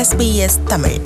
SBS Tamil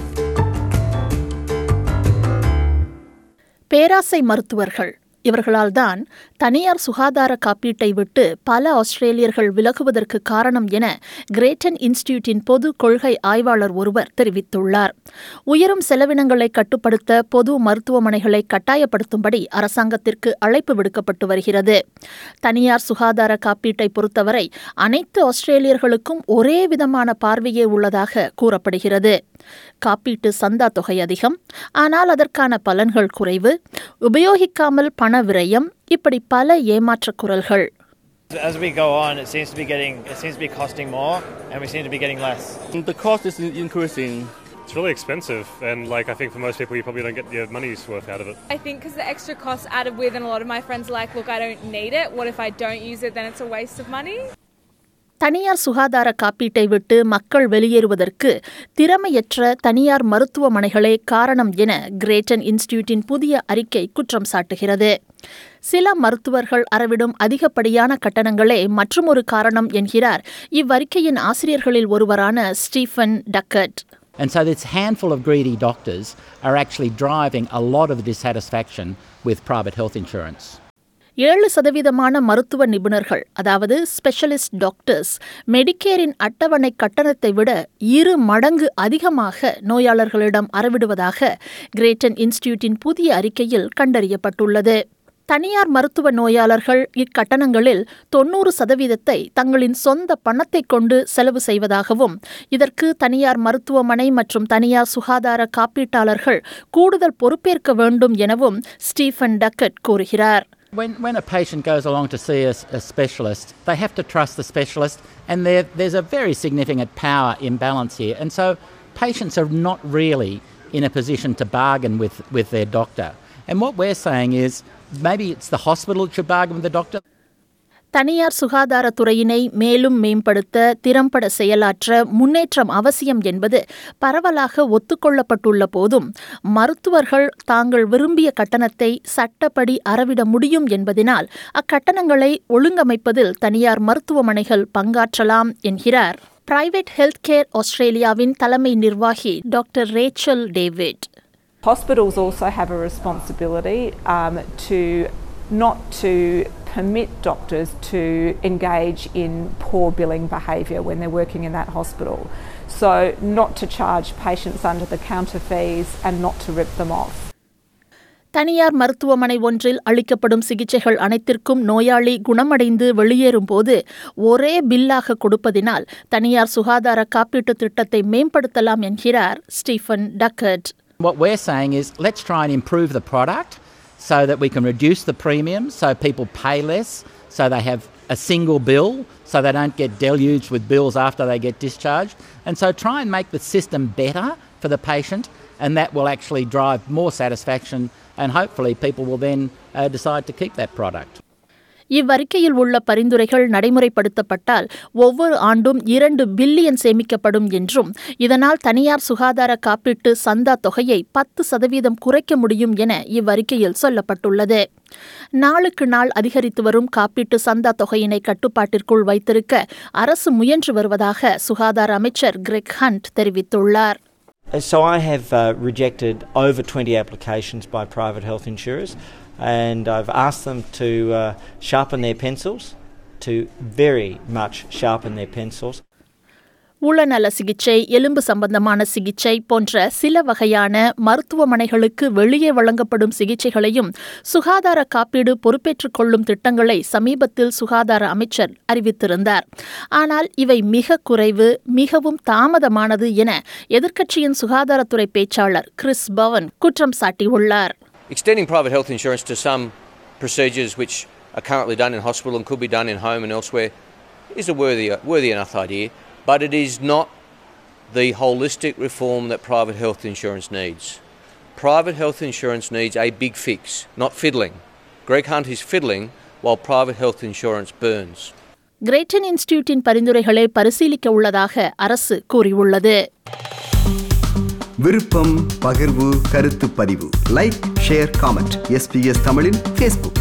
பேராசை மருத்துவர்கள் இவர்களால் தான் தனியார் சுகாதார காப்பீட்டை விட்டு பல ஆஸ்திரேலியர்கள் விலகுவதற்கு காரணம் என கிரேட்டன் இன்ஸ்டிடியூட்டின் பொது கொள்கை ஆய்வாளர் ஒருவர் தெரிவித்துள்ளார் உயரும் செலவினங்களை கட்டுப்படுத்த பொது மருத்துவமனைகளை கட்டாயப்படுத்தும்படி அரசாங்கத்திற்கு அழைப்பு விடுக்கப்பட்டு வருகிறது தனியார் சுகாதார காப்பீட்டை பொறுத்தவரை அனைத்து ஆஸ்திரேலியர்களுக்கும் ஒரே விதமான பார்வையே உள்ளதாக கூறப்படுகிறது காப்பீட்டு சந்தா தொகை அதிகம் ஆனால் அதற்கான பலன்கள் குறைவு உபயோகிக்காமல் பண விரயம் இப்படி பல ஏமாற்றக் குரல்கள் As we go on, it seems to be getting, it seems to be costing more, and we seem to be getting less. The cost is increasing. It's really expensive, and like I think for most people, you probably don't get your money's worth out of it. I think because the extra costs added with, and a lot of my friends are like, look, I don't need it. What if I don't use it? Then it's a waste of money. தனியார் சுகாதார காப்பீட்டை விட்டு மக்கள் வெளியேறுவதற்கு திறமையற்ற தனியார் மருத்துவமனைகளே காரணம் என Great Dane இன்ஸ்டிடியூட்டின் புதிய அறிக்கை குற்றம் சாட்டுகிறது சில மருத்துவர்கள் அறவிடும் அதிகப்படியான கட்டணங்களே மற்றுமொரு காரணம் என்கிறார் இவ்வறிக்கையின் ஆசிரியர்களில் ஒருவரான Stephen Duckett And so, this handful of greedy doctors are actually driving a lot of the dissatisfaction with private health insurance. ஏழு சதவீதமான மருத்துவ நிபுணர்கள் அதாவது ஸ்பெஷலிஸ்ட் டாக்டர்ஸ் மெடிக்கேரின் அட்டவணை கட்டணத்தை விட இரு மடங்கு அதிகமாக நோயாளர்களிடம் அறவிடுவதாக கிரேட்டன் இன்ஸ்டிடியூட்டின் புதிய அறிக்கையில் கண்டறியப்பட்டுள்ளது தனியார் மருத்துவ நோயாளர்கள் இக்கட்டணங்களில் தொன்னூறு சதவீதத்தை தங்களின் சொந்த பணத்தை கொண்டு செலவு செய்வதாகவும் இதற்கு தனியார் மருத்துவமனை மற்றும் தனியார் சுகாதார காப்பீட்டாளர்கள் கூடுதல் பொறுப்பேற்க வேண்டும் எனவும் ஸ்டீஃபன் டக்கட் கூறுகிறார் When, when a patient goes along to see a, a specialist, they have to trust the specialist, and there, there's a very significant power imbalance here. And so patients are not really in a position to bargain with, with their doctor. And what we're saying is maybe it's the hospital that should bargain with the doctor. தனியார் சுகாதாரத்துறையினை மேலும் மேம்படுத்த திறம்பட செயலாற்ற முன்னேற்றம் அவசியம் என்பது பரவலாக ஒத்துக்கொள்ளப்பட்டுள்ள போதும் மருத்துவர்கள் தாங்கள் விரும்பிய கட்டணத்தை சட்டப்படி அறவிட முடியும் என்பதனால் அக்கட்டணங்களை ஒழுங்கமைப்பதில் தனியார் மருத்துவமனைகள் பங்காற்றலாம் என்கிறார் பிரைவேட் ஹெல்த் கேர் ஆஸ்திரேலியாவின் தலைமை நிர்வாகி doctor Rachel David Hospitals also have a responsibility um, to not to permit doctors to engage in poor billing behaviour when they're working in that hospital. So, not to charge patients under the counter fees and not to rip them off. தனியார் மருத்துவமனை ஒன்றில் அளிக்கப்படும் சிகிச்சைகள் அனைத்திற்கும் நோயாளி குணமடைந்து வெளியேறும்போது ஒரே பில்லாக கொடுப்பதினால் தனியார் சுகாதார காப்பீட்டுத் திட்டத்தை மேம்படுத்தலாம் என்கிறார் Stephen Duckett What we're saying is let's try and improve the product so that we can reduce the premiums so people pay less, so they have a single bill, so they don't get deluged with bills after they get discharged. And so try and make the system better for the patient, and that will actually drive more satisfaction, and hopefully people will then uh, decide to keep that product. இவ்வறிக்கையில் உள்ள பரிந்துரைகள் நடைமுறைப்படுத்தப்பட்டால் ஒவ்வொரு ஆண்டும் இரண்டு billion சேமிக்கப்படும் என்றும் இதனால் தனியார் சுகாதார காப்பீட்டு சந்தா தொகையை பத்து சதவீதம் குறைக்க முடியும் என இவ்வறிக்கையில் சொல்லப்பட்டுள்ளது நாளுக்கு நாள் அதிகரித்து வரும் காப்பீட்டு சந்தா தொகையினை கட்டுப்பாட்டிற்குள் வைத்திருக்க அரசு முயன்று வருவதாக சுகாதார அமைச்சர் கிரெக் ஹண்ட் தெரிவித்துள்ளார் So I have uh, rejected over 20 applications by private health insurers, and I've asked them to uh, sharpen their pencils, to very much sharpen their pencils. உளநல சிகிச்சை எலும்பு சம்பந்தமான சிகிச்சை போன்ற சில வகையான மருத்துவமனைகளுக்கு வெளியே வழங்கப்படும் சிகிச்சைகளையும் சுகாதார காப்பீடு பொறுப்பேற்றுக் கொள்ளும் திட்டங்களை சமீபத்தில் சுகாதார அமைச்சர் அறிவித்திருந்தார் ஆனால் இவை மிக குறைவு மிகவும் தாமதமானது என எதிர்க்கட்சியின் சுகாதாரத்துறை பேச்சாளர் கிறிஸ் பவன் குற்றம் சாட்டியுள்ளார் Extending private health insurance to some procedures which are currently done in hospital and could be done in home and elsewhere is a worthy, worthy enough idea, but it is not the holistic reform that private health insurance needs. Private health insurance needs a big fix, not fiddling. Greg Hunt is fiddling while private health insurance burns. Grattan இன்ஸ்டிடியூட்டின் பரிந்துரைகளை பரிசீலிக்க உள்ளதாக அரசு கூறியுள்ளது விருப்பம் பகிர்வு கருத்து பதிவு லைக் ஷேர் காமெண்ட் எஸ்பிஎஸ் தமிழின் ஃபேஸ்புக்